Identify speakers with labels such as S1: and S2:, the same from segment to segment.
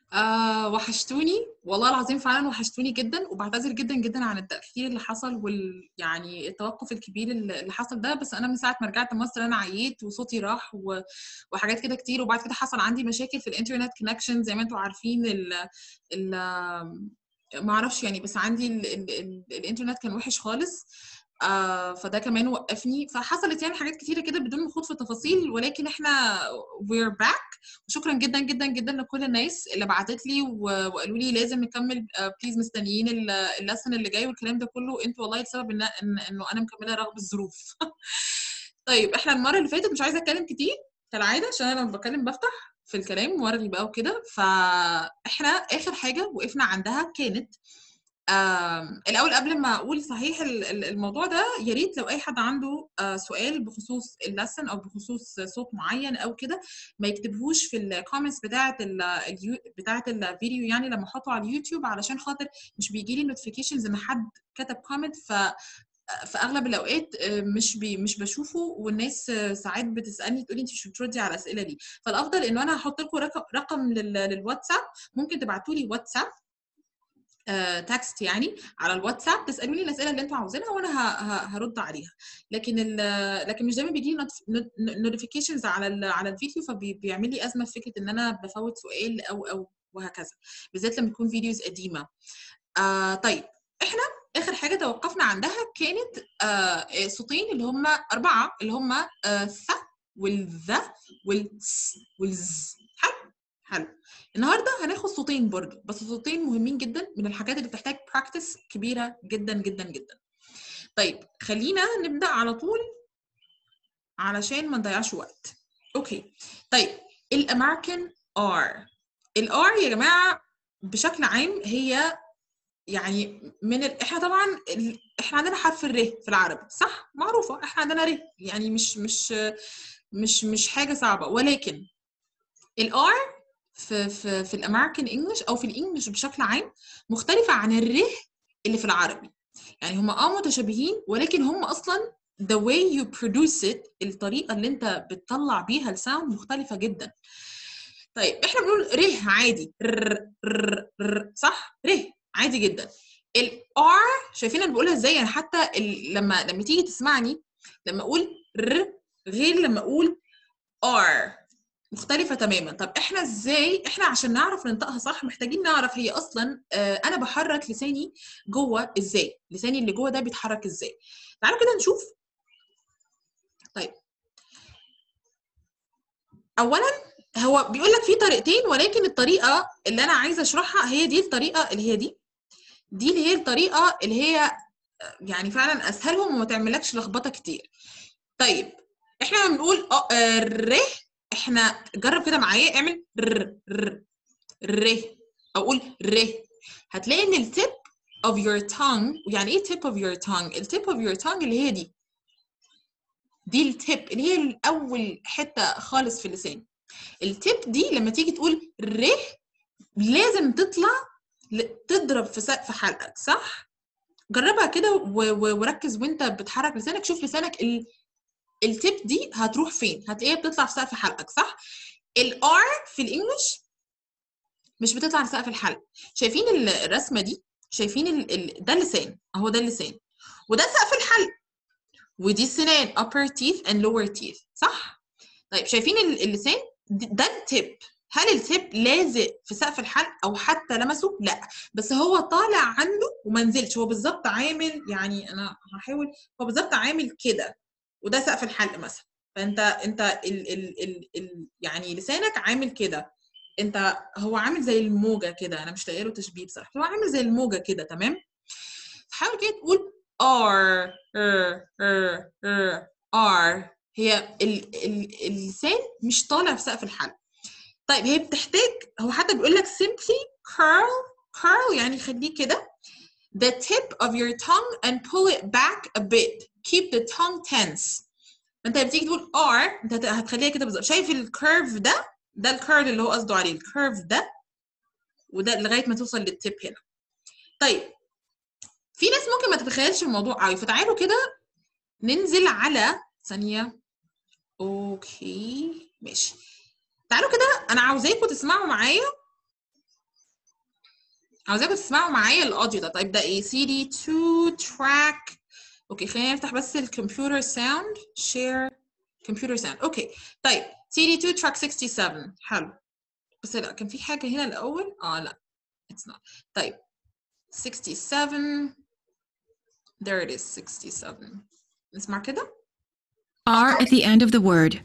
S1: آه وحشتوني والله العظيم فعلا وحشتوني جدا وبعتذر جدا جدا عن التأخير اللي حصل وال يعني التوقف الكبير اللي اللي حصل ده بس انا من ساعة ما رجعت مصر انا عييت وصوتي راح و... وحاجات كده كتير وبعد كده حصل عندي مشاكل في الانترنت كونكشن زي ما انتم عارفين ال... ال... ما اعرفش يعني بس عندي ال... ال... ال... الانترنت كان وحش خالص آه فده كمان وقفني فحصلت يعني حاجات كتيره كده بدون الخوض في التفاصيل ولكن احنا we're back وشكرا جدا جدا جدا لكل الناس اللي بعتت لي و- وقالوا لي لازم نكمل بليز مستنيين ال- اللسن اللي جاي والكلام ده كله انتوا والله السبب ان إن- انه انا مكمله رغم الظروف طيب احنا المره اللي فاتت مش عايزه اتكلم كتير كالعاده عشان انا لما بتكلم بفتح في الكلام وارغي بقى وكده فاحنا اخر حاجه وقفنا عندها كانت آم، الاول قبل ما اقول صحيح ال- ال- الموضوع ده يا ريت لو اي حد عنده آه، سؤال بخصوص اللسن او بخصوص صوت معين او كده ما يكتبهوش في الكومنتس بتاعه ال اليو بتاعه الفيديو يعني لما احطه على اليوتيوب علشان خاطر مش بيجي لي نوتيفيكيشنز ان حد كتب كومنت ف في اغلب الاوقات آه، مش بي مش بشوفه والناس آه، ساعات بتسالني تقولي انت مش بتردي على الاسئله دي فالافضل انه انا هحط لكم رقم رقم لل- للواتساب ممكن تبعتوا لي واتساب تكست يعني على الواتساب تسالوني الاسئله اللي انتوا عاوزينها وانا ه- ه- هرد عليها لكن ال- لكن مش دايما بيجي لي نوتيفيكيشنز على ال- على الفيديو فبيعمل لي ازمه في فكره ان انا بفوت سؤال او او وهكذا بالذات لما يكون فيديوز قديمه آه طيب احنا اخر حاجه توقفنا عندها كانت آه صوتين اللي هم اربعه اللي هم آه ث والذ والس والز حلو حلو النهارده هناخد صوتين برضه بس صوتين مهمين جدا من الحاجات اللي بتحتاج براكتس كبيره جدا جدا جدا طيب خلينا نبدا على طول علشان ما نضيعش وقت اوكي طيب الامريكان ار الار يا جماعه بشكل عام هي يعني من ال... احنا طبعا ال... احنا عندنا حرف الر في العربي صح معروفه احنا عندنا ر يعني مش مش مش مش حاجه صعبه ولكن الار في في في الامريكان انجلش او في الانجلش بشكل عام مختلفه عن الر اللي في العربي يعني هم اه متشابهين ولكن هم اصلا the way you produce it الطريقه اللي انت بتطلع بيها الساوند مختلفه جدا طيب احنا بنقول ره عادي ر ر ر صح ره عادي جدا الار شايفين انا بقولها ازاي يعني حتى ال... لما لما تيجي تسمعني لما اقول ر غير لما اقول ار مختلفة تماما طب احنا ازاي احنا عشان نعرف ننطقها صح محتاجين نعرف هي اصلا اه انا بحرك لساني جوه ازاي لساني اللي جوه ده بيتحرك ازاي تعالوا كده نشوف طيب اولا هو بيقول لك في طريقتين ولكن الطريقه اللي انا عايزه اشرحها هي دي الطريقه اللي هي دي دي اللي هي الطريقه اللي هي يعني فعلا اسهلهم وما تعملكش لخبطه كتير طيب احنا لما بنقول اه ر احنا جرب كده معايا اعمل ر ر ر او قول ر هتلاقي ان التip of your tongue ويعني ايه tip of your tongue التip of your tongue اللي هي دي دي التip اللي هي اول حته خالص في اللسان التip دي لما تيجي تقول ر لازم تطلع تضرب في سقف حلقك صح جربها كده وركز وانت بتحرك لسانك شوف لسانك ال... التip دي هتروح فين هتلاقيها بتطلع في سقف حلقك صح الار في الانجليش مش بتطلع لسقف الحلق شايفين الرسمه دي شايفين ال... ال... ده اللسان اهو ده اللسان وده سقف الحلق ودي السنان upper teeth and lower teeth صح طيب شايفين اللسان ده التip هل التip لازق في سقف الحلق او حتى لمسه لا بس هو طالع عنده وما نزلش هو بالظبط عامل يعني انا هحاول هو بالظبط عامل كده وده سقف الحلق مثلا فانت انت ال ال ال ال يعني لسانك عامل كده انت هو عامل زي الموجه كده انا مش لاقي له تشبيه بصراحه هو عامل زي الموجه كده تمام حاول كده تقول ار ار ار ار ار هي ال ال اللسان مش طالع في سقف الحلق طيب هي بتحتاج هو حتى بيقول لك simply curl curl يعني خليه كده the tip of your tongue and pull it back a bit keep the tongue tense انت بتيجي تقول R انت هتخليها كده بالظبط شايف الكيرف ده ده الكيرل اللي هو قصده عليه الكيرف ده وده لغايه ما توصل للتيب هنا طيب في ناس ممكن ما تتخيلش الموضوع قوي فتعالوا كده ننزل على ثانيه اوكي ماشي تعالوا كده انا عاوزاكم تسمعوا معايا عاوزاكم تسمعوا معايا الاوديو ده طيب ده ايه سي دي 2 تراك اوكي خلينا نفتح بس الكمبيوتر ساوند شير كمبيوتر ساوند اوكي طيب سي دي 2 تراك 67 حلو بس لا كان في حاجه هنا الاول اه لا it's not طيب 67 there it is 67 نسمع كده
S2: R at the end of the word.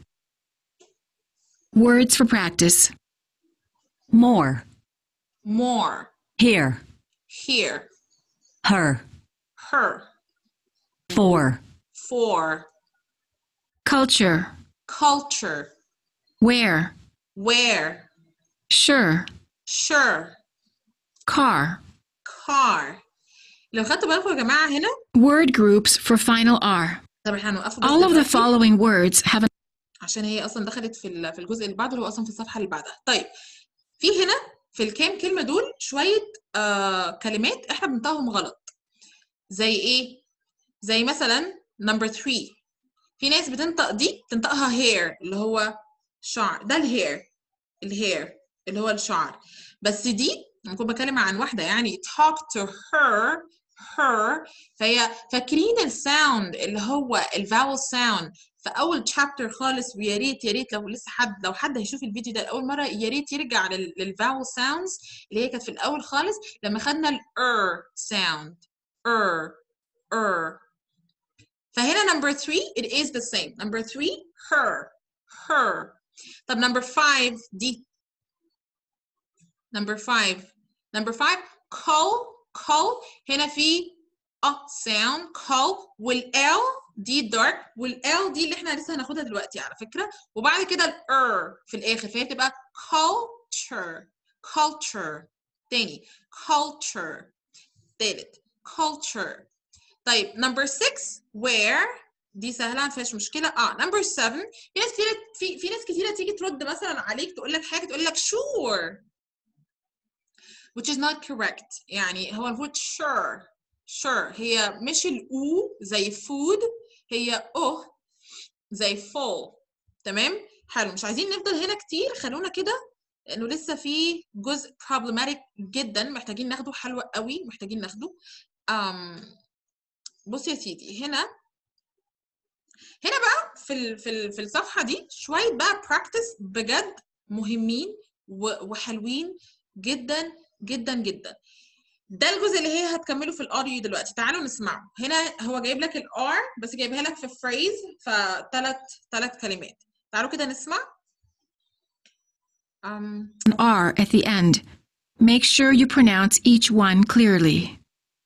S2: Words for practice.
S3: more,
S1: more
S3: here,
S1: here
S3: her,
S1: her
S3: for,
S1: for
S2: Culture.
S1: culture
S2: Where.
S1: where
S2: Sure.
S1: sure
S2: Car.
S1: car لو خدتوا بالكم يا جماعه هنا
S2: Word groups for final R.
S1: طب احنا هنوقفه بس
S2: All of the
S1: دلوقتي
S2: following words have an
S1: عشان هي اصلا دخلت في ال- في الجزء اللي بعده اللي هو اصلا في الصفحه اللي بعدها طيب في هنا في الكام كلمه دول شويه آه كلمات احنا بننطقهم غلط زي ايه زي مثلا نمبر 3 في ناس بتنطق دي بتنطقها hair اللي هو شعر ده الهير الهير اللي هو الشعر بس دي لما كنت بتكلم عن واحده يعني talk to her her فهي فاكرين الساوند اللي هو الفاول ساوند في اول تشابتر خالص ويا ريت يا ريت لو لسه حد لو حد هيشوف الفيديو ده لاول مره يا ريت يرجع للفاول ساوندز اللي هي كانت في الاول خالص لما خدنا الار ساوند ار ار فهنا number 3 it is the same number 3 her her طب number 5 دي number 5 number 5 call call هنا في a sound call والال دي dark والال دي اللي احنا لسه هناخدها دلوقتي على فكره وبعد كده الار في الاخر فهي بتبقى culture culture تاني culture تالت culture طيب number 6 where دي سهله ما فيهاش مشكله اه number 7 في ناس كتير في في ناس كتيره تيجي ترد مثلا عليك تقول لك حاجه تقول لك sure which is not correct يعني هو المفروض sure sure هي مش الاو زي food هي او زي full تمام حلو مش عايزين نفضل هنا كتير خلونا كده لانه لسه في جزء problematic جدا محتاجين ناخده حلو قوي محتاجين ناخده um, بص يا سيدي هنا هنا بقى في ال في ال في الصفحه دي شويه بقى براكتس بجد مهمين و- وحلوين جدا جدا جدا ده الجزء اللي هي هتكمله في الاوديو دلوقتي تعالوا نسمعه هنا هو جايب لك الار بس جايبها لك في فريز فثلاث ثلاث كلمات تعالوا كده نسمع um,
S2: R at the end. Make sure you pronounce each one clearly.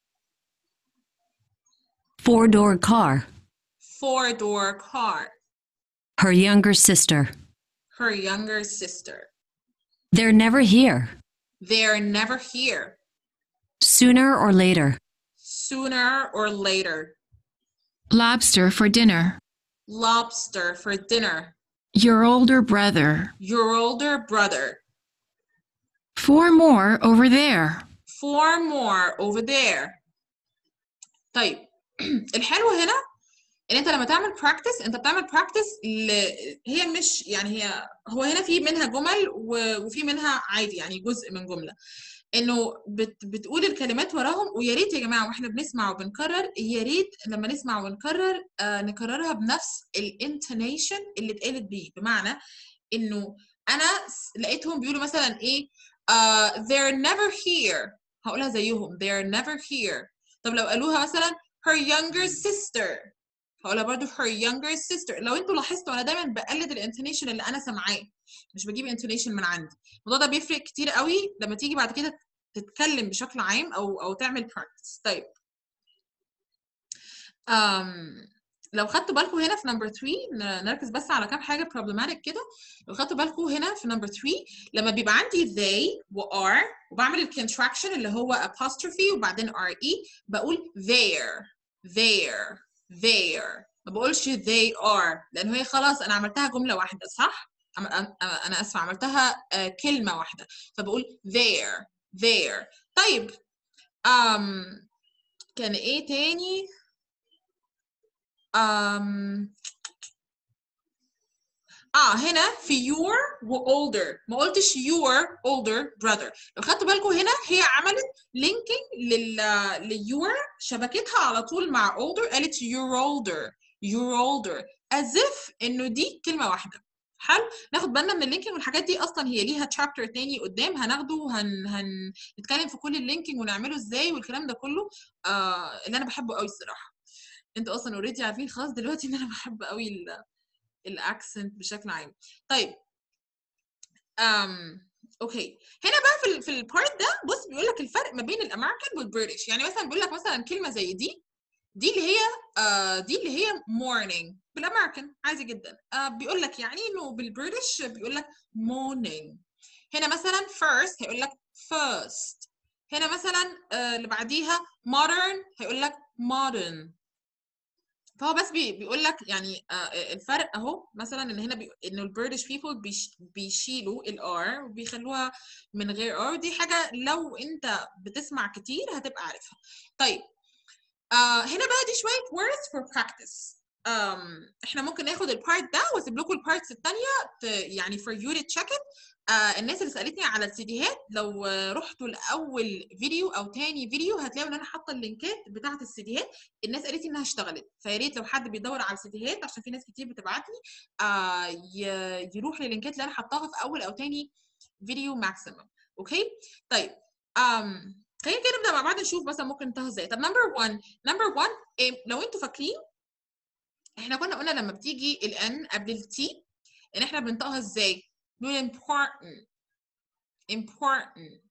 S3: four door car,
S1: four door car
S3: her younger sister.
S1: her younger sister
S3: They're never here.
S1: they're never here
S3: Sooner or later.
S1: sooner or later
S2: Lobster for dinner.
S1: lobster for dinner
S2: Your older brother.
S1: your older brother
S2: Four more over there.
S1: four more over there طيب الحلو هنا ان انت لما تعمل براكتس انت بتعمل براكتس ل... هي مش يعني هي هو هنا في منها جمل و... وفي منها عادي يعني جزء من جمله انه بت... بتقول الكلمات وراهم ويا ريت يا جماعه واحنا بنسمع وبنكرر يا ريت لما نسمع ونكرر آه نكررها بنفس الانتونيشن اللي اتقالت بيه بمعنى انه انا س- لقيتهم بيقولوا مثلا ايه uh, they're never here هقولها زيهم they're never here طب لو قالوها مثلا her younger sister هقولها برضو her younger sister لو انتوا لاحظتوا انا دايما بقلد الانتونيشن اللي انا سامعاه مش بجيب انتونيشن من عندي الموضوع ده بيفرق كتير قوي لما تيجي بعد كده تتكلم بشكل عام او او تعمل براكتس طيب um, لو خدتوا بالكم هنا في نمبر 3 ن- نركز بس على كام حاجه problematic كده لو خدتوا بالكم هنا في نمبر 3 لما بيبقى عندي they و are وبعمل الكونتراكشن اللي هو apostrophe وبعدين re بقول there there there ما بقولش they are لان هي خلاص انا عملتها جمله واحده صح أم- أم- أم- انا اسفه عملتها آه، كلمه واحده فبقول there there طيب um, كان ايه تاني um, اه هنا في your و older ما قلتش your older brother لو خدتوا بالكم هنا هي عملت linking لل ل your شبكتها على طول مع older قالت you're older you're older as if انه دي كلمه واحده حلو ناخد بالنا من اللينكينج والحاجات دي اصلا هي ليها تشابتر تاني قدام هناخده وهن هنتكلم في كل اللينكينج ونعمله ازاي والكلام ده كله آه اللي انا بحبه قوي الصراحه انتوا اصلا اوريدي عارفين خلاص دلوقتي ان انا بحب قوي ال الاكسنت بشكل عام طيب um, اوكي هنا بقى في ال في البارت ده بص بيقول لك الفرق ما بين الامريكان والبريتش يعني مثلا بيقول لك مثلا كلمه زي دي دي اللي هي آه دي اللي هي morning بالامريكان عادي جدا آه بيقول لك يعني انه بالبريتش بيقول لك morning هنا مثلا first هيقول لك first هنا مثلا آه اللي بعديها modern هيقول لك modern فهو بس بي بيقول لك يعني آه الفرق اهو مثلا ان هنا بي انه البريتش بيبول بيش بيشيلوا الار وبيخلوها من غير ار دي حاجه لو انت بتسمع كتير هتبقى عارفها طيب آه هنا بقى دي شويه words for practice um, احنا ممكن ناخد البارت ده واسيب لكم البارتس الثانيه يعني for you to check it آه الناس اللي سالتني على السيديهات لو آه رحتوا لاول فيديو او تاني فيديو هتلاقوا ان انا حاطه اللينكات بتاعه السيديهات الناس قالت لي انها اشتغلت فيا ريت لو حد بيدور على السيديهات عشان في ناس كتير بتبعت لي آه يروح للينكات اللي انا حطاها في اول او تاني فيديو ماكسيمم اوكي طيب um, خلينا كده نبدا مع بعض نشوف مثلا ممكن ننتهي ازاي طب نمبر 1 نمبر 1 إيه لو انتوا فاكرين احنا كنا قلنا لما بتيجي الان قبل التي ان احنا بننطقها ازاي نقول important important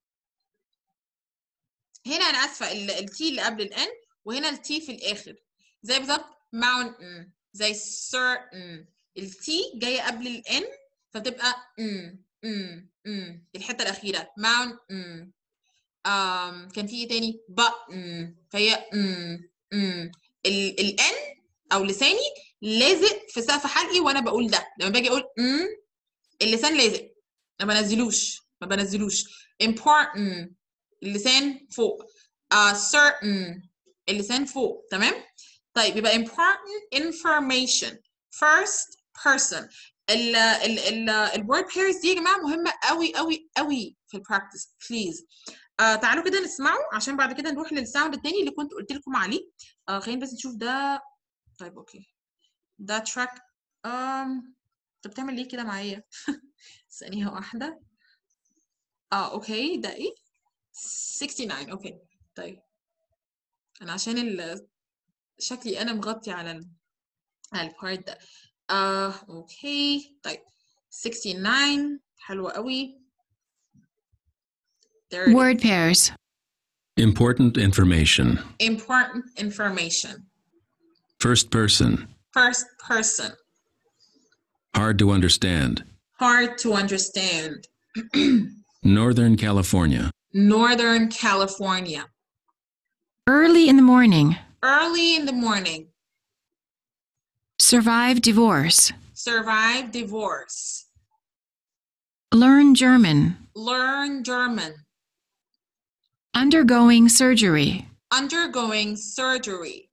S1: هنا انا اسفه التي اللي قبل الان وهنا التي في الاخر زي بالظبط mountain زي certain التي جايه قبل الان فتبقى ام ام ام الحته الاخيره mountain um, كان في ايه تاني button فهي ام ام الان او لساني لازق في سقف حلقي وانا بقول ده لما باجي اقول ام اللسان لازق ما بنزلوش ما بنزلوش important اللسان فوق uh, certain اللسان فوق تمام طيب يبقى important information first person ال ال ال الورد بيرز دي يا جماعه مهمه قوي قوي قوي في البراكتس بليز آه تعالوا كده نسمعه عشان بعد كده نروح للساوند التاني اللي كنت قلت لكم عليه آه خلينا بس نشوف ده طيب اوكي ده تراك um, انت بتعمل ليه كده معايا ثانية واحدة اه اوكي ده ايه 69 اوكي طيب انا عشان ال... شكلي انا مغطي على ال... على البارت ده اه اوكي طيب 69 حلوة قوي 30
S2: Word pairs.
S4: Important information.
S1: important information
S4: First person.
S1: first person
S4: Hard to understand.
S1: hard to understand
S4: Northern California.
S1: Northern California
S2: Early in the morning.
S1: early in the morning
S2: Survive divorce.
S1: survive divorce
S2: Learn German.
S1: learn German
S2: Undergoing surgery.
S1: undergoing surgery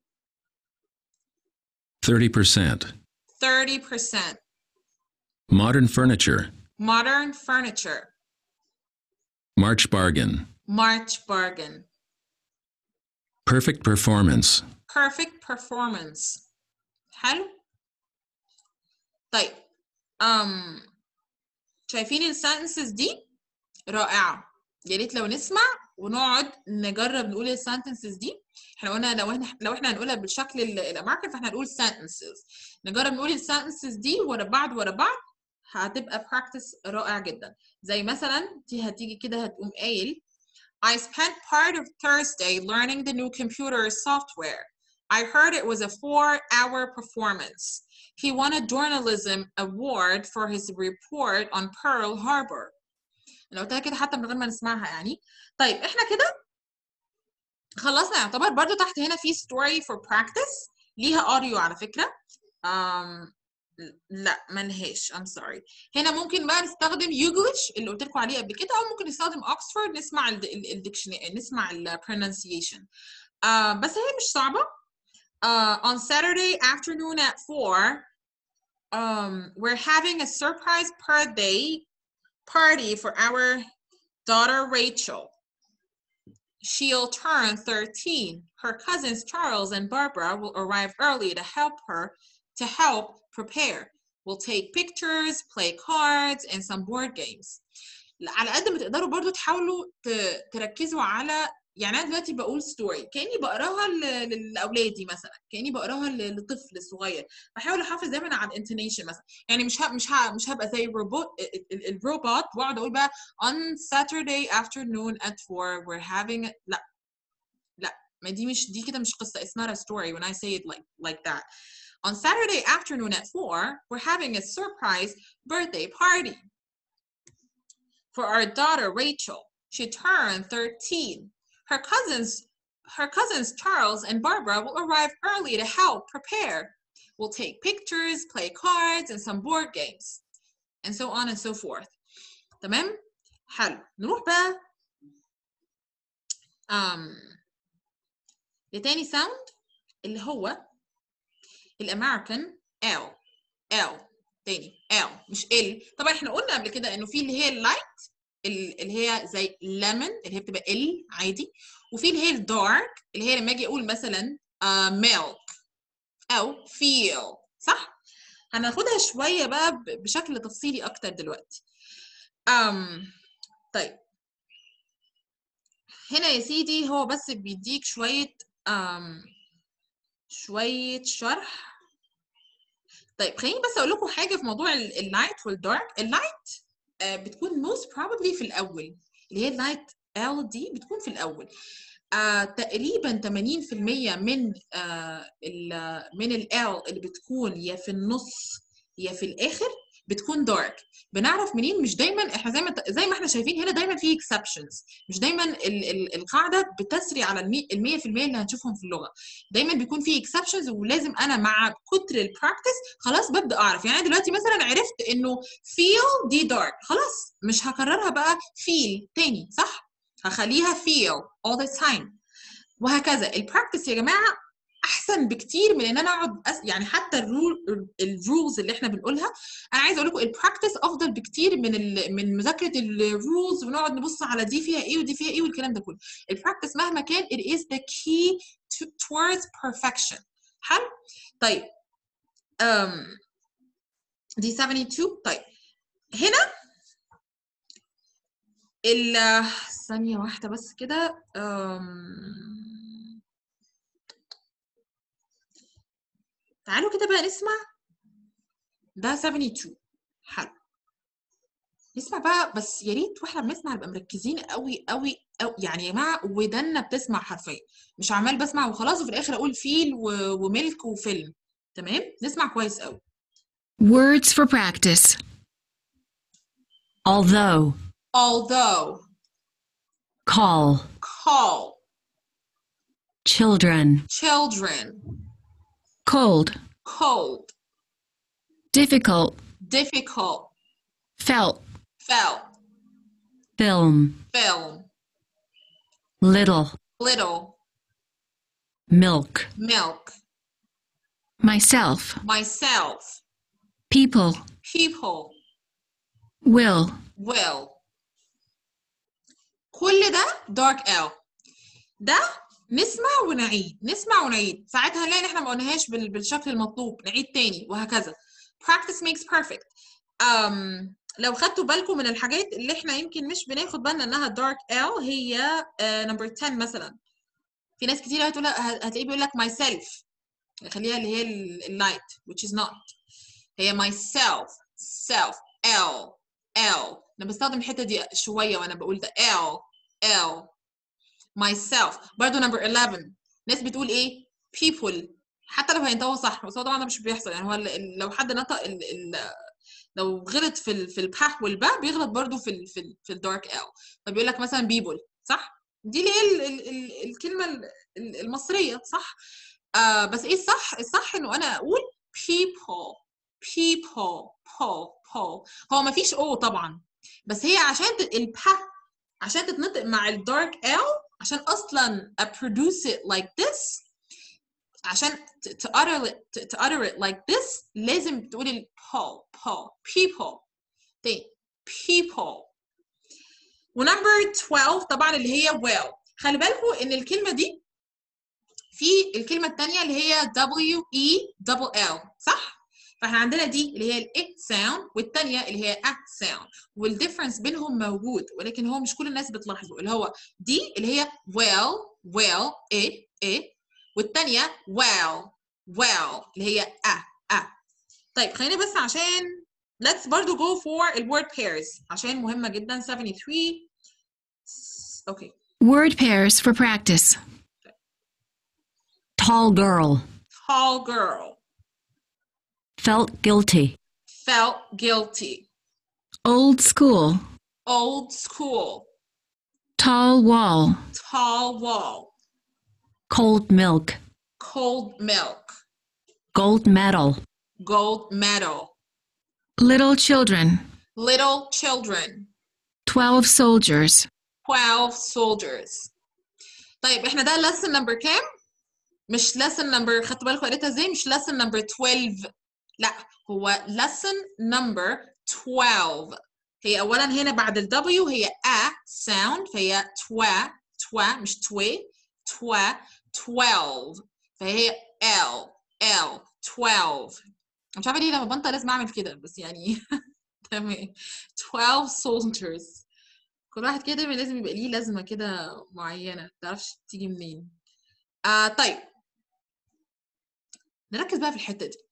S4: 30%.
S1: 30%
S4: Modern furniture.
S1: modern furniture
S4: March bargain.
S1: March bargain
S4: Perfect performance.
S1: perfect performance حلو طيب um, شايفين السنتنسز دي رائعة يا ريت لو نسمع ونقعد نجرب نقول السنتنسز دي احنا قلنا لو احنا لو احنا هنقولها بالشكل ال- الامريكان فاحنا هنقول sentences نجرب نقول السنتنسز دي ورا بعض ورا بعض هتبقى براكتس رائع جدا زي مثلا دي هتيجي كده هتقوم قايل I spent part of Thursday learning the new computer software. I heard it was a four-hour performance. He won a journalism award for his report on Pearl Harbor. انا قلتها كده حتى من غير ما نسمعها يعني طيب احنا كده خلصنا يعتبر برضو تحت هنا في story for practice ليها اوديو على فكره um, لا ملهاش I'm sorry هنا ممكن بقى نستخدم يوجلش اللي قلت لكم عليه قبل كده او ممكن نستخدم اوكسفورد نسمع الديكشنري نسمع pronunciation uh, بس هي مش صعبه uh, on Saturday afternoon at 4 um, we're having a surprise birthday party for our daughter Rachel. She'll turn 13. Her cousins Charles and Barbara will arrive early to help her to help prepare. We'll take pictures, play cards, and some board games. على قد ما تقدروا برضو تحاولوا ت- تركزوا على يعني انا دلوقتي بقول ستوري كاني بقراها ل- لاولادي مثلا كاني بقراها ل- لطفل صغير بحاول احافظ دايما على الانتونيشن مثلا يعني مش ه... مش ه... مش هبقى زي الروبوت ال- ال- الروبوت واقعد اقول بقى on Saturday afternoon at 4 we're having لا لا ما دي مش دي كده مش قصه it's not a story when I say it like like that on Saturday afternoon at 4 we're having a surprise birthday party for our daughter Rachel she turned 13 her cousins her cousins Charles and Barbara will arrive early to help prepare we'll take pictures play cards and some board games and so on and so forth تمام حلو نروح بقى um, لتاني ساوند اللي هو الامريكان ال ال تاني ال مش ال طبعا احنا قلنا قبل كده انه في اللي هي اللايت اللي هي زي ليمون اللي هي بتبقى ال عادي وفي اللي هي الدارك اللي هي لما اجي اقول مثلا ميلك او فيل صح هناخدها شويه بقى ب- بشكل تفصيلي اكتر دلوقتي um, طيب هنا يا سيدي هو بس بيديك شويه um, شويه شرح طيب خليني بس اقول لكم حاجه في موضوع اللايت والدارك اللايت بتكون most probably في الاول اللي هي اللايت ال دي بتكون في الاول آه تقريبا 80% من آه ال من ال L اللي بتكون يا في النص يا في الاخر بتكون دارك بنعرف منين مش دايما احنا زي ما زي ما احنا شايفين هنا دايما في اكسبشنز مش دايما ال ال القاعده بتسري على ال 100% اللي هنشوفهم في اللغه دايما بيكون في اكسبشنز ولازم انا مع كتر البراكتس خلاص ببدا اعرف يعني أنا دلوقتي مثلا عرفت انه feel دي دارك خلاص مش هكررها بقى feel تاني صح هخليها feel all the time وهكذا البراكتس يا جماعه احسن بكتير من ان انا اقعد أس... يعني حتى الرول الرولز اللي احنا بنقولها انا عايزه اقول لكم البراكتس افضل بكتير من ال... من مذاكره الرولز ونقعد نبص على دي فيها ايه ودي فيها ايه والكلام ده كله البراكتس مهما كان it is the key to, towards perfection حلو طيب um, دي 72 طيب هنا ال ثانية واحدة بس كده um, تعالوا كده بقى نسمع ده 72 حلو نسمع بقى بس يا ريت واحنا بنسمع نبقى مركزين قوي قوي أو يعني يا جماعه ودنا بتسمع حرفيا مش عمال بسمع وخلاص وفي الاخر اقول فيل و... وملك وفيلم تمام نسمع كويس قوي
S2: Words for practice.
S3: although,
S1: although
S3: call,
S1: call
S3: children,
S1: children
S2: Cold.
S1: cold
S2: Difficult.
S1: difficult
S2: Felt.
S1: felt
S3: film,
S1: film
S3: little,
S1: little
S3: milk,
S1: milk
S2: Myself.
S1: myself
S2: People.
S1: people
S2: Will.
S1: will كل ده dark L ده نسمع ونعيد نسمع ونعيد ساعتها هنلاقي ان احنا ما قلناهاش بال- بالشكل المطلوب نعيد تاني وهكذا practice makes perfect um, لو خدتوا بالكم من الحاجات اللي احنا يمكن مش بناخد بالنا انها dark L هي uh, number 10 مثلا في ناس كتير هتقول هتلاقيه بيقول لك myself خليها اللي هي اللايت which is not هي myself self L L انا بستخدم الحته دي شويه وانا بقول ده L L myself برضه number 11 ناس بتقول ايه people حتى لو هينطقوا صح بس هو طبعا ده مش بيحصل يعني هو ال- ال- لو حد نطق ال ال لو غلط في ال في الباء والباء بيغلط برضه في ال في ال في الدارك ال فبيقول لك مثلا people صح دي اللي هي ال ال ال الكلمه ال- ال- المصريه صح آه بس ايه الصح الصح انه انا اقول people people po po هو ما فيش او طبعا بس هي عشان ت- البا عشان تتنطق مع الدارك ال عشان اصلا produce it like this عشان ت- to utter it to, to utter it like this لازم تقول ال po po people تاني people ونمبر 12 طبعا اللي هي well خلي بالكم ان الكلمه دي في الكلمه الثانيه اللي هي W E double L صح؟ فاحنا عندنا دي اللي هي ال it sound والثانيه اللي هي a sound والديفرنس بينهم موجود ولكن هو مش كل الناس بتلاحظه اللي هو دي اللي هي well well it it والثانيه well well اللي هي a a طيب خلينا بس عشان let's برضو go for ال word pairs عشان مهمه جدا 73 اوكي
S2: Word pairs for practice.
S3: Tall girl.
S1: tall girl
S3: Felt guilty.
S1: felt guilty
S2: Old school.
S1: old school
S2: Tall wall.
S1: tall wall
S3: Cold milk.
S1: cold milk
S3: Gold medal.
S1: gold medal
S2: Little children.
S1: little children
S2: 12 soldiers.
S1: 12 soldiers طيب احنا ده lesson number كام؟ مش lesson number خدتوا بالكم قريتها ازاي؟ مش lesson number 12 لا هو lesson number 12 هي اولا هنا بعد ال W هي a sound فهي توا توا مش توي توا 12 فهي L L 12 مش عارفه ليه لما بنطق لازم اعمل كده بس يعني تمام 12 soldiers كل واحد كده دايما لازم يبقى ليه لازمه كده معينه متعرفش تيجي منين آه طيب نركز بقى في الحته دي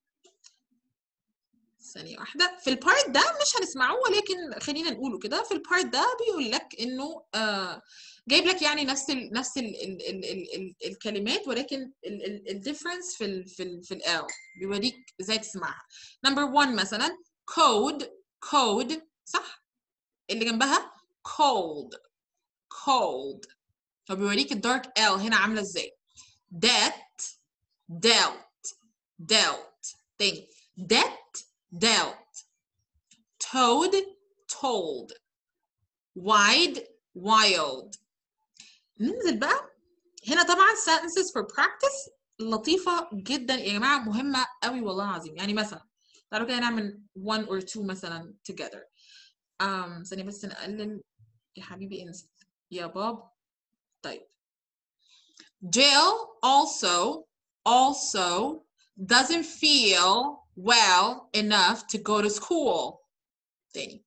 S1: ثانية واحدة في البارت ده مش هنسمعه ولكن خلينا نقوله كده في البارت ده بيقول لك انه آه جايب لك يعني نفس ال نفس ال ال ال ال ال الكلمات ولكن الديفرنس في ال في ال في ال بيوريك ازاي تسمعها نمبر 1 مثلا كود كود صح اللي جنبها cold cold فبيوريك الدارك L هنا عاملة ازاي debt dealt dealt تاني debt dealt toad told wide wild ننزل بقى هنا طبعا sentences for practice لطيفة جدا يا جماعة مهمة قوي والله العظيم يعني مثلا تعالوا كده نعمل one or two مثلا together um, ثانية بس نقلل يا حبيبي انزل يا باب طيب Jill also also doesn't feel well enough to go to school. تاني.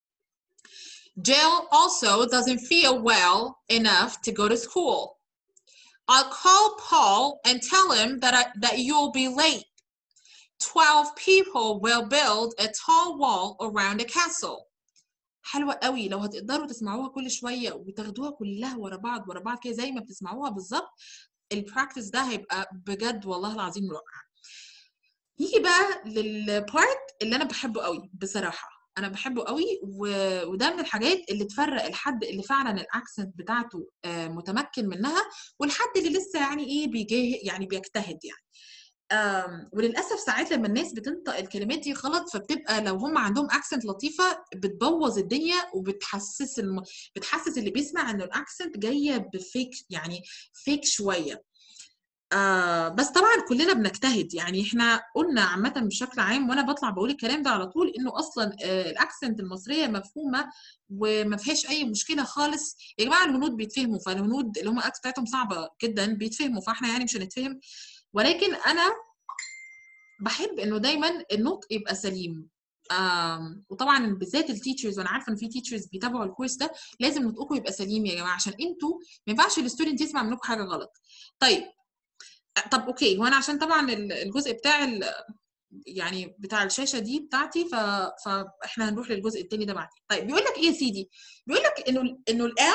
S1: Jill also doesn't feel well enough to go to school. I'll call Paul and tell him that I, that you'll be late. 12 people will build a tall wall around a castle. حلوة قوي لو هتقدروا تسمعوها كل شوية وتاخدوها كلها ورا بعض ورا بعض كده زي ما بتسمعوها بالظبط البراكتس ده هيبقى بجد والله العظيم رائع يجي بقى للبارت اللي انا بحبه قوي بصراحة انا بحبه قوي و... وده من الحاجات اللي تفرق الحد اللي فعلا الاكسنت بتاعته آه، متمكن منها والحد اللي لسه يعني ايه بيجاه يعني بيجتهد يعني آم، وللاسف ساعات لما الناس بتنطق الكلمات دي غلط فبتبقى لو هم عندهم اكسنت لطيفه بتبوظ الدنيا وبتحسس الم... بتحسس اللي بيسمع ان الاكسنت جايه بفيك يعني فيك شويه آه بس طبعا كلنا بنجتهد يعني احنا قلنا عامه بشكل عام وانا بطلع بقول الكلام ده على طول انه اصلا آه الاكسنت المصريه مفهومه وما فيهاش اي مشكله خالص يا جماعه الهنود بيتفهموا فالهنود اللي هم الاكسنت بتاعتهم صعبه جدا بيتفهموا فاحنا يعني مش هنتفهم ولكن انا بحب انه دايما النطق يبقى سليم آم، وطبعا بالذات التيتشرز وانا عارفه ان في تيتشرز بيتابعوا الكورس ده لازم نطقكم يبقى سليم يا جماعه عشان انتوا ما ينفعش الستودنت يسمع منكم حاجه غلط طيب أ- طب اوكي هو انا عشان طبعا ال- الجزء بتاع ال- يعني بتاع الشاشه دي بتاعتي ف... فاحنا هنروح للجزء التاني ده بعدين طيب بيقول لك ايه يا سيدي بيقول لك انه ال- انه ال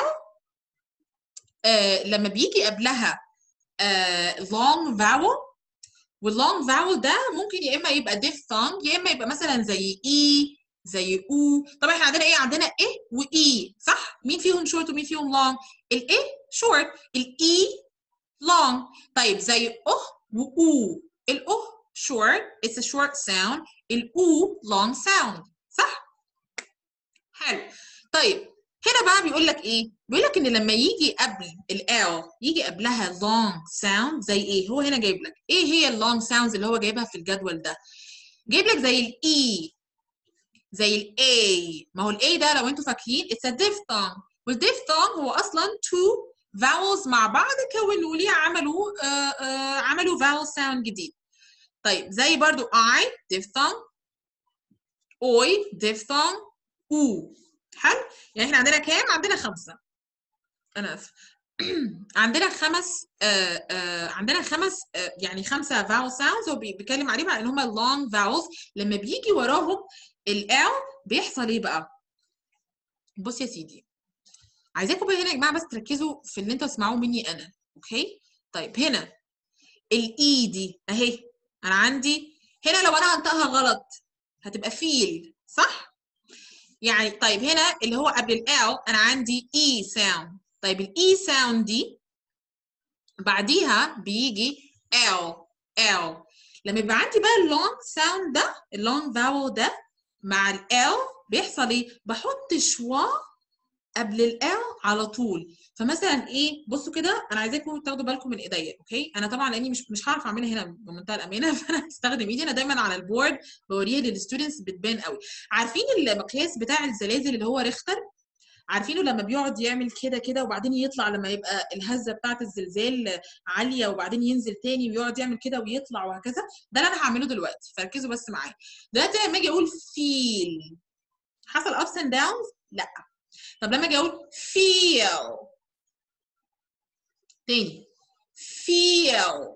S1: آه لما بيجي قبلها آه long vowel واللونج فاول ده ممكن يا اما يبقى diphthong يا اما يبقى مثلا زي اي زي او طبعا احنا عندنا ايه عندنا ايه واي صح مين فيهم شورت ومين فيهم لونج الايه شورت الاي لونج طيب زي اه واو الاو short it's a short sound الاو long sound صح حلو طيب هنا بقى بيقول لك ايه بيقول لك ان لما يجي قبل ال يجي قبلها long sound زي ايه هو هنا جايب لك ايه هي اللونج sounds اللي هو جايبها في الجدول ده جايب لك زي الاي زي الاي ما هو الاي ده لو انتوا فاكرين it's a diphthong والdiphthong هو اصلا two vowels مع بعض كونوا لي عملوا آه آه عملوا vowel sound جديد طيب زي برضو I diphthong اوي diphthong او حلو يعني احنا عندنا كام عندنا خمسه انا اسف عندنا خمس آه آه عندنا خمس آه يعني خمسه vowel sounds هو بي- بيتكلم عليهم على ان هم long vowels لما بيجي وراهم ال L بيحصل ايه بقى؟ بص يا سيدي عايزاكم بقى هنا يا جماعه بس تركزوا في اللي انتوا تسمعوه مني انا اوكي؟ طيب هنا الاي دي اهي انا عندي هنا لو انا هنطقها غلط هتبقى فيل صح؟ يعني طيب هنا اللي هو قبل ال L انا عندي E sound طيب ال E sound دي بعديها بيجي L L لما يبقى عندي بقى اللونج ساوند ده اللونج فاول ده مع ال L بيحصل ايه؟ بحط شوا قبل ال L على طول فمثلا ايه بصوا كده انا عايزاكم تاخدوا بالكم من ايديا اوكي انا طبعا لاني مش مش هعرف اعملها هنا بمنتهى الامانه فانا هستخدم ايدي انا دايما على البورد بوريها للستودنتس بتبان قوي عارفين المقياس بتاع الزلازل اللي هو ريختر عارفينه لما بيقعد يعمل كده كده وبعدين يطلع لما يبقى الهزه بتاعه الزلزال عاليه وبعدين ينزل تاني ويقعد يعمل كده ويطلع وهكذا ده اللي انا هعمله دلوقتي فركزوا بس معايا دلوقتي لما اجي اقول فيل حصل ups and downs لا طب لما اجي اقول feel تاني feel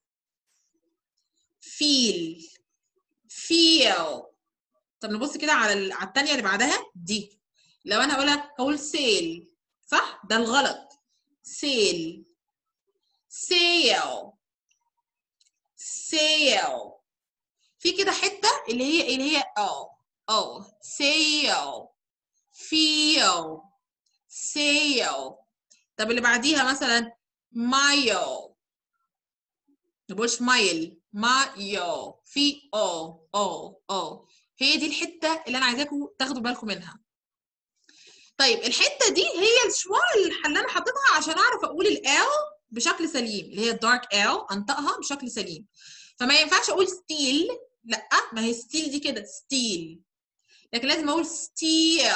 S1: feel feel طب نبص كده على ال- على الثانيه اللي بعدها دي لو انا هقولها هقول سيل صح ده الغلط سيل سيل سيل في كده حته اللي هي اللي هي او او سيل فيل سيل طب اللي بعديها مثلا مايل نقولش مايل مايل في او او او هي دي الحته اللي انا عايزاكم تاخدوا بالكم منها طيب الحته دي هي الشوار اللي انا حطيتها عشان اعرف اقول ال بشكل سليم اللي هي الدارك ال انطقها بشكل سليم فما ينفعش اقول ستيل لا ما هي ستيل دي كده ستيل لكن لازم اقول ستيل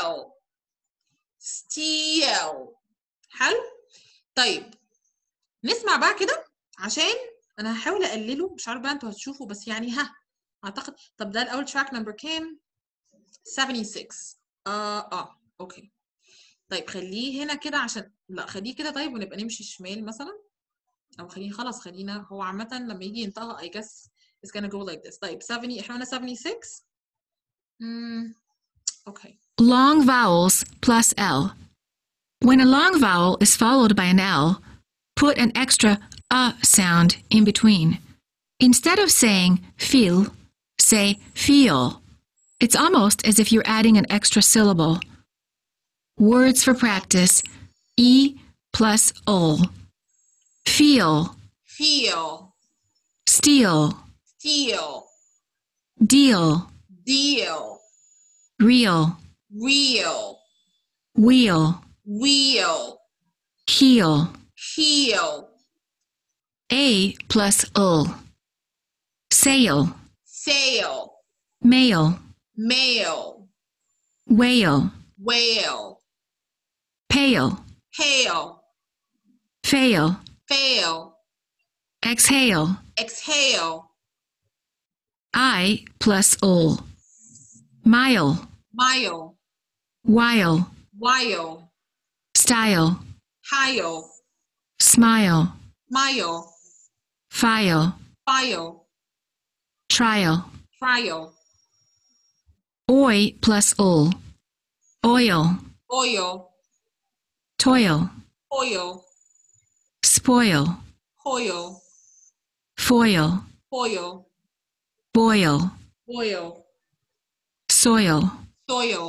S1: ستيل حلو طيب نسمع بقى كده عشان انا هحاول اقلله مش عارف بقى انتوا هتشوفوا بس يعني ها اعتقد طب ده الاول تراك نمبر كام 76 اه اه اوكي طيب خليه هنا كده عشان لا خليه كده طيب ونبقى نمشي شمال مثلا او خليه خلاص خلينا هو عامة لما يجي ينطقها I guess it's gonna go like this طيب 70 احنا قلنا 76 امم اوكي
S2: Long vowels plus L. When a long vowel is followed by an L, put an extra uh sound in between. Instead of saying feel, say feel. It's almost as if you're adding an extra syllable. Words for practice E plus O. Feel,
S1: feel
S2: steal,
S1: feel
S2: deal,
S1: deal
S2: real,
S1: real
S2: wheel,
S1: wheel
S2: heal.
S1: heel
S2: A plus ul. Sail,
S1: sail
S2: mail,
S1: mail
S2: whale,
S1: whale
S2: pale,
S1: hail
S2: fail,
S1: fail
S2: exhale.
S1: exhale
S2: I plus ul. Mile,
S1: mile
S2: while,
S1: while
S2: style,
S1: hile
S2: smile,
S1: mile
S2: file,
S1: file
S2: trial.
S1: trial
S2: Oi plus ul. Oil,
S1: oil
S2: toil,
S1: oil
S2: spoil,
S1: oil
S2: foil,
S1: oil
S2: boil,
S1: oil
S2: soil.
S1: soil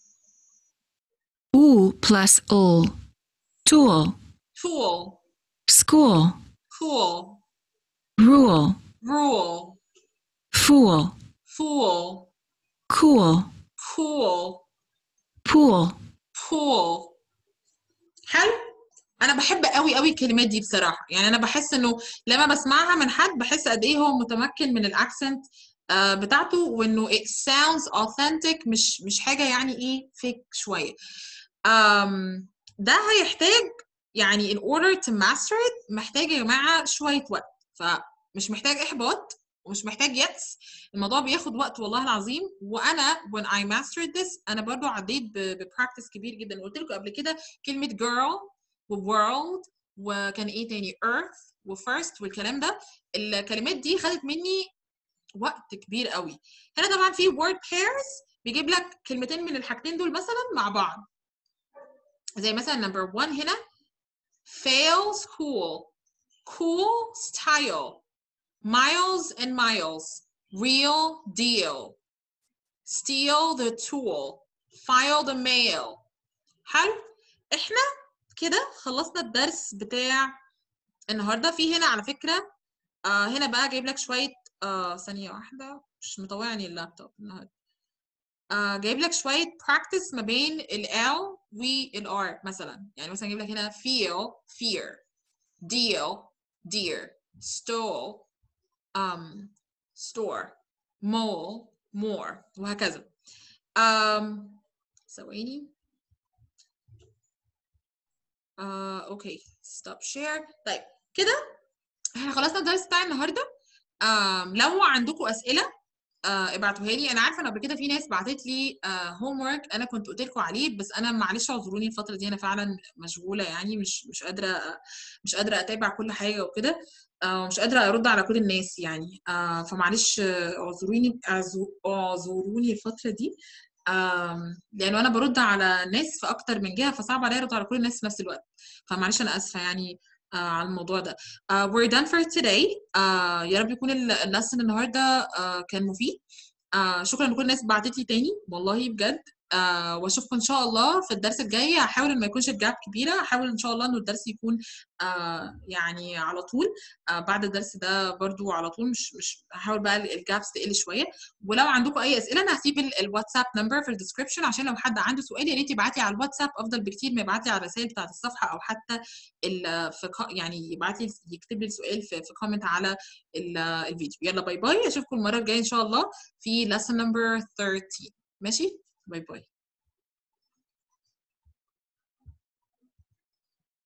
S2: U plus ul. Tool,
S1: tool
S2: school,
S1: cool
S2: rule,
S1: rule
S2: fool,
S1: fool
S2: cool,
S1: cool
S2: pool,
S1: cool حلو انا بحب قوي قوي الكلمات دي بصراحه يعني انا بحس انه لما بسمعها من حد بحس قد ايه هو متمكن من الاكسنت آه بتاعته وانه it sounds authentic مش مش حاجه يعني ايه فيك شويه um, ده هيحتاج يعني in order to master it محتاج يا جماعه شويه وقت فمش محتاج احباط ومش محتاج يأس الموضوع بياخد وقت والله العظيم وانا when I mastered this انا برضو عديت ببراكتس كبير جدا قلت لكم قبل كده كلمه girl وworld وكان ايه تاني earth وفirst والكلام ده الكلمات دي خدت مني وقت كبير قوي هنا طبعا في word pairs بيجيب لك كلمتين من الحاجتين دول مثلا مع بعض زي مثلا number one هنا fail school cool style miles and miles real deal steal the tool file the mail حلو احنا كده خلصنا الدرس بتاع النهارده في هنا على فكره آه هنا بقى جايب لك شويه آه ثانيه واحده مش مطوعني اللابتوب النهارده آه جايب لك شويه practice ما بين ال L وال R مثلا يعني مثلا جايب لك هنا feel fear deal dear stole um store mole more وهكذا um ثواني آه، اوكي ستوب شير طيب كده احنا خلصنا الدرس بتاع النهارده آم، لو عندكم اسئله آه، ابعتوها لي انا عارفه ان قبل كده في ناس بعتت لي هوم ورك انا كنت قلت لكم عليه بس انا معلش اعذروني الفتره دي انا فعلا مشغوله يعني مش مش قادره مش قادره اتابع كل حاجه وكده آه، مش قادره ارد على كل الناس يعني آه، فمعلش آه، اعذروني اعذو- اعذروني الفتره دي آم، لانه انا برد على ناس في اكتر من جهه فصعب عليا ارد على كل الناس في نفس الوقت فمعلش انا اسفه يعني آه، على الموضوع ده uh, we're done for today uh, يا رب يكون ال- اللسن النهارده uh, كان مفيد uh, شكرا لكل الناس بعتت لي تاني والله بجد uh, واشوفكم ان شاء الله في الدرس الجاي هحاول ان ما يكونش الجاب كبيره هحاول ان شاء الله انه الدرس يكون uh, يعني على طول uh, بعد الدرس ده برضو على طول مش مش هحاول بقى الجابس تقل شويه ولو عندكم اي اسئله انا هسيب ال- الواتساب نمبر في الديسكربشن عشان لو حد عنده سؤال يا ريت يبعت لي على الواتساب افضل بكتير ما يبعت لي على الرسائل بتاعت الصفحه او حتى ال- في كو- يعني يبعت لي يكتب لي السؤال في في كومنت على ال- الفيديو يلا باي باي اشوفكم المره الجايه ان شاء الله في lesson number 13 ماشي باي باي